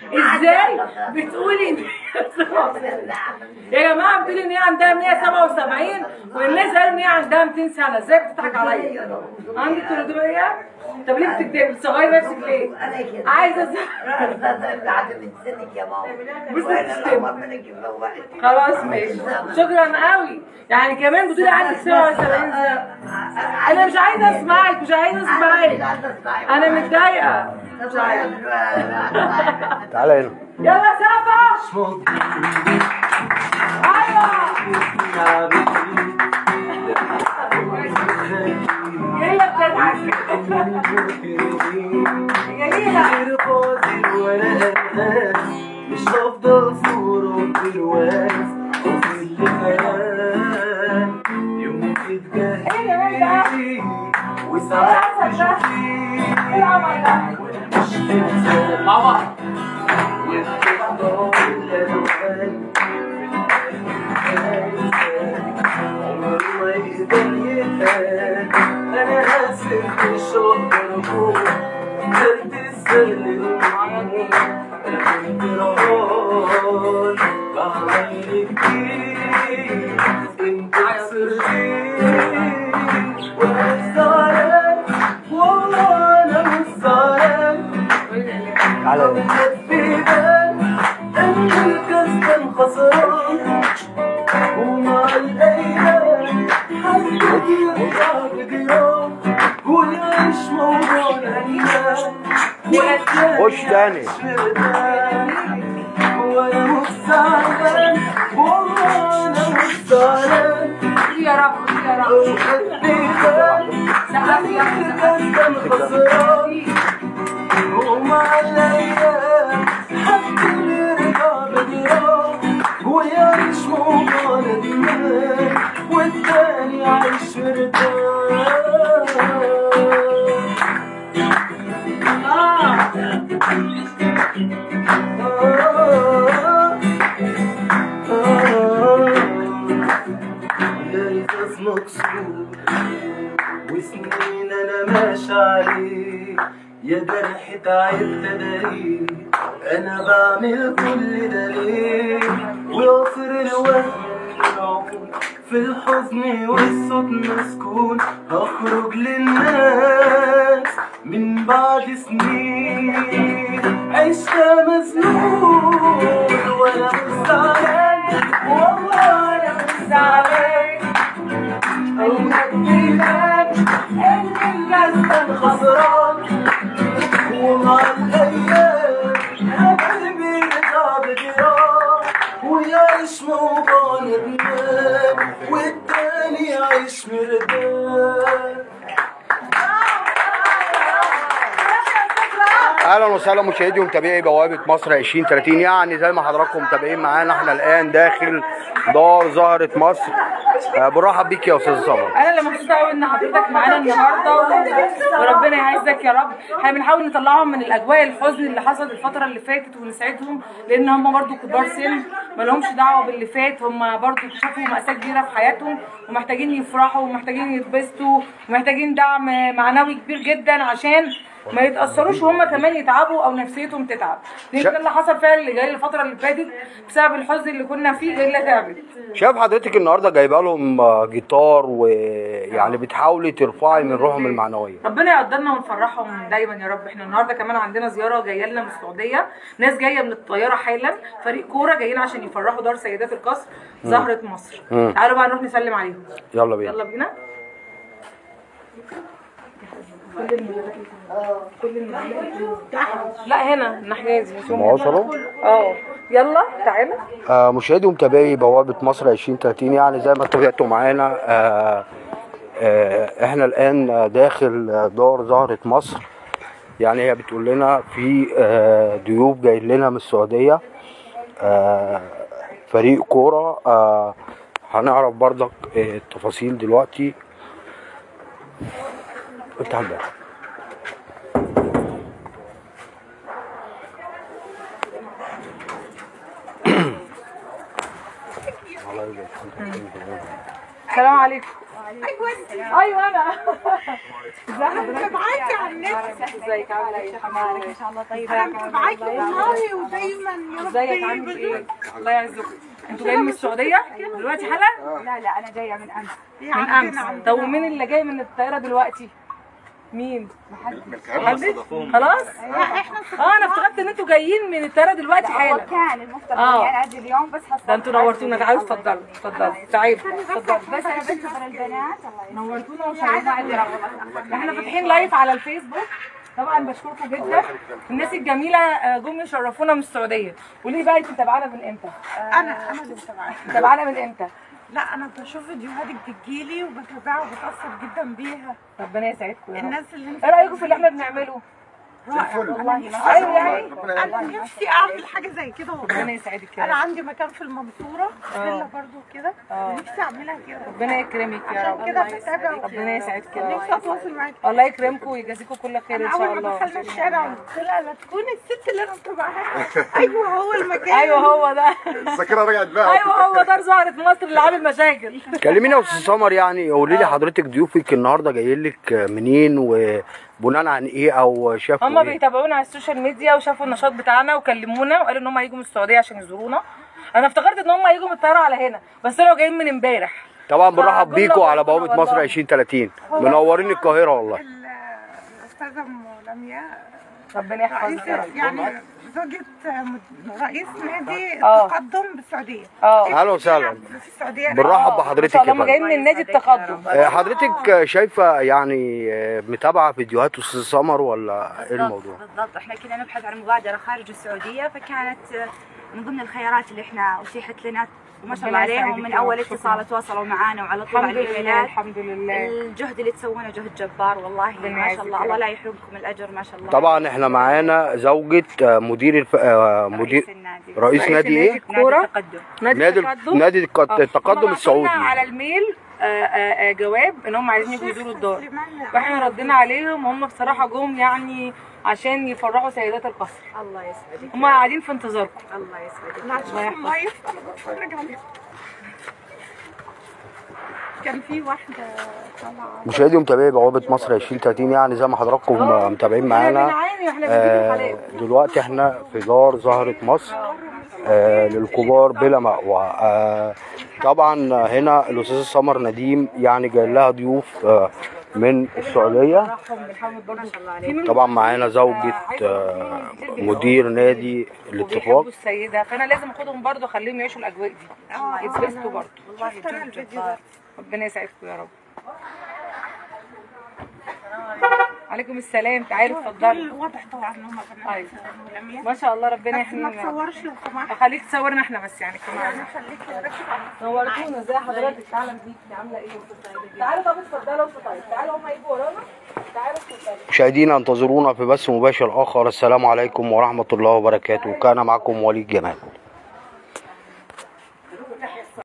ازاي بتقولي ان يا جماعه بتقولي ان هي عندها 177 والناس قالوا ان هي عندها 200 سنه ازاي بتضحك عليا عندك تلاتمية طب ليه بتكتبي بتصغري نفسك ليه انا كده عايزه أز- بعد من سنك يا ماما بس وانا تشتمي. لو منك فوقت خلاص ماشي شكرا قوي يعني كمان بتقولي عندك 77 سنه انا مش عايزه اسمعك مش عايزه اسمعك انا متضايقه مش عايزه تعالى هنا يلا سقفة ايوه هي بتضحك جميلة مش هفضل صورة في الوقت وفي اللي كان يوم تتجاهلي وساعات تشوفي ايه العمل ده؟ مش تنسى بابا وبتفضل الألوان عمري ما يقدر يتقال أنا آسف مش هقدر أقول قلت السلم أنا كنت رهان بعمل كتير أنت خسرتني وأنا زعلان والله أنا مش زعلان تعالى هنا بيبان ان الكسبان خسران ومع الايام حد يرجع بجرام ويعيش موضوع الايام خش تاني وانا مش زعلان والله انا مش زعلان يا رب يا رب بيبان سقفي يا ان رب الكسبان خسران ومع الايام حد يرجع بجرام ويعيش موضوع ندمان والتاني عايش مرتاح الإحساس مكسور وسنين أنا ماشي عليه يا جرح تعبت أداريه أنا بعمل كل ده ليه ويغفر الوهم العقول في الحزن والصوت مسكون هخرج للناس من بعد سنين عشت مزنوق وأنا مش زعلان والله أنا مش زعلان المجدلات ان الناس خسران ومع الايام قلبي يرجع بجرام ويعيش موضوع ندمان والتاني يعيش مرتاح اهلا وسهلا مشاهدي ومتابعي بوابه مصر 2030 يعني زي ما حضراتكم متابعين معانا احنا الان داخل دار زهره مصر آه، بنرحب بيك يا استاذ صبري انا اللي مبسوطه قوي ان حضرتك معانا النهارده و- وربنا يعزك يا رب احنا بنحاول نطلعهم من الاجواء الحزن اللي حصل الفتره اللي فاتت ونساعدهم لان هم برضو كبار سن ما لهمش دعوه باللي فات هم برضو شافوا مأساة كبيره في حياتهم ومحتاجين يفرحوا ومحتاجين يتبسطوا ومحتاجين دعم معنوي كبير جدا عشان ما يتاثروش هم كمان يتعبوا او نفسيتهم تتعب لان شا- ده اللي حصل فعلا اللي جاي الفتره اللي فاتت بسبب الحزن اللي كنا فيه ليلى تعبت شايف حضرتك النهارده جايبه لهم آه، جيتار ويعني بتحاولي ترفعي من روحهم المعنويه ربنا يقدرنا ونفرحهم دايما يا رب احنا النهارده كمان عندنا زياره جايه لنا من السعوديه ناس جايه من الطياره حالا فريق كوره جايين عشان يفرحوا دار سيدات القصر زهره مصر مم. تعالوا بقى نروح نسلم عليهم يلا بينا يلا بينا كل المدرسات كل المدرسات لا هنا الناحيه دي مش هم ما وصلوا؟ اه يلا تعالى آه، مشاهدي ومتابعي بوابة مصر 2030 يعني زي ما اتفقتوا معانا آه، آه، احنا الآن آه، داخل آه، دار زهرة مصر يعني هي بتقول لنا في آه، ضيوف جاي لنا من السعودية آه، فريق كورة آه، هنعرف برضك آه، التفاصيل دلوقتي افتح الباب السلام عليكم ايوه انا معاكي على النت ازيك عامله ايه الحمد لله ان شاء الله طيب انا متابعاكي والله ودايما يا رب ازيك عامل ايه الله يعزكم انتوا جايين من السعوديه دلوقتي حالا لا لا انا جايه من امس من امس طب ومين اللي جاي من الطياره دلوقتي مين محدش خلاص اه انا افتكرت ان انتوا جايين من الطياره دلوقتي هو حالا كان المفترض آه. اني انا اجي اليوم بس حصلت ده انتوا نورتونا تعالوا اتفضلوا اتفضلوا تعالوا اتفضلوا بس انا بنتظر البنات الله نورتونا وشرفونا احنا فاتحين لايف على الفيسبوك طبعا بشكركم جدا الناس الجميله آه، جم يشرفونا من السعوديه وليه بقى انت متابعانا من امتى؟ انا انا لسه معاكي متابعانا من امتى؟ لا انا بشوف فيديوهاتك بتجيلي وبتابعها وبتاثر جدا بيها ربنا يسعدكم يا رب الناس اللي انت ايه رايكم في اللي احنا بنعمله؟ رائع والله ايوه يعني انا نفسي اعمل حاجه زي كده ربنا والله يسعدك يا انا رب عندي مكان في المنصوره فيلا برضو كده نفسي اعملها كده ربنا يكرمك يا عشان رب كده بتابع ربنا يسعدك يا نفسي رب اتواصل معاكي الله يكرمكم ويجازيكم كل خير ان انا شاء اول ما الله دخلنا الشارع قلت لها لا تكون الست اللي انا متابعاها ايوه هو المكان ايوه هو ده الذاكره رجعت بقى ايوه هو ده زهره مصر اللي عامل مشاكل كلمينا يا استاذ سمر يعني قولي لي حضرتك ضيوفك النهارده جايين لك منين وبناء عن ايه او شافوا هما ايه بيتابعونا على السوشيال ميديا وشافوا النشاط بتاعنا وكلمونا وقالوا ان هم هيجوا من السعوديه عشان يزورونا انا افتكرت ان هم هيجوا من الطياره على هنا بس طلعوا جايين من امبارح طبعا بنرحب فجملة بيكم على والله بوابه مصر والله. 2030 منورين القاهره والله ال- الاستاذه ام لمياء ربنا يحفظك يا رئيس رب يعني زوجة مد- رئيس نادي آه. التقدم بالسعودية اه اهلا وسهلا في السعودية بنرحب ما بحضرتك شاء الله يا هم فندم جايين من نادي التقدم آه، حضرتك شايفه يعني آه، متابعه فيديوهات استاذ سمر ولا ايه الموضوع بالضبط احنا كنا نبحث عن مبادره خارج السعوديه فكانت آه، من ضمن الخيارات اللي احنا اتيحت لنا وما شاء الله ربنا يسعدك عليهم من يا رب. اول شكراً. اتصال تواصلوا معنا وعلى طول الحمد على لله الايميلات الحمد لله الجهد اللي تسوونه جهد جبار والله ربنا ما شاء يعزك الله يا الله رب. لا يحرمكم الاجر ما شاء الله طبعا احنا معانا زوجة آه، مدير الف... آه، مدير رئيس النادي رئيس نادي ايه؟ الكورة. نادي التقدم نادي التقدم نادي الك- آه. هم التقدم بعتولنا السعودي على الميل آه، آه، آه، جواب ان هم عايزين يجوا يزوروا الدار واحنا ردينا عليهم هم بصراحه جم يعني عشان يفرحوا سيدات القصر الله يسعدك هم قاعدين في انتظاركم الله يسعدك الله يحفظك لايف انا بتفرج عليه كان في واحدة طالعة مشاهدي ومتابعي بوابة مصر 2030 يعني زي ما حضراتكم آه، متابعين معانا بنعاني واحنا بنجيب آه، الحالات دلوقتي احنا في دار زهرة مصر آه، للكبار بلا مأوى آه، طبعا هنا الأستاذ سمر نديم يعني جاي لها ضيوف آه، من السعودية بنرحب بنحمد برضه في منهم طبعا معانا زوجة عايزة آه، أقول لهم كتير بيحبوا مدير نادي الاتفاق وبيحبوا السيده فانا لازم اخدهم برضه اخليهم يعيشوا الاجواء دي يتبسطوا برضه والله شفت انا جهد الفيديو جبار ده ربنا يسعدكم يا رب عليكم السلام تعالوا اتفضلوا واضح طبعا ان هم بنات أيوة. ملمية ما شاء الله ربنا بس ما يحمينا تصورش لو سمحت خليك تصورنا احنا بس يعني كمان خليك ركز على نورتونا ازي حضرتك تعالى بيكي عامله ايه تعالوا طب اتفضلوا انتوا طيب تعالوا هم يجوا ورانا تعالوا اتفضلوا مشاهدينا انتظرونا في بث مباشر آخر السلام عليكم ورحمة الله وبركاته كان معكم وليد جمال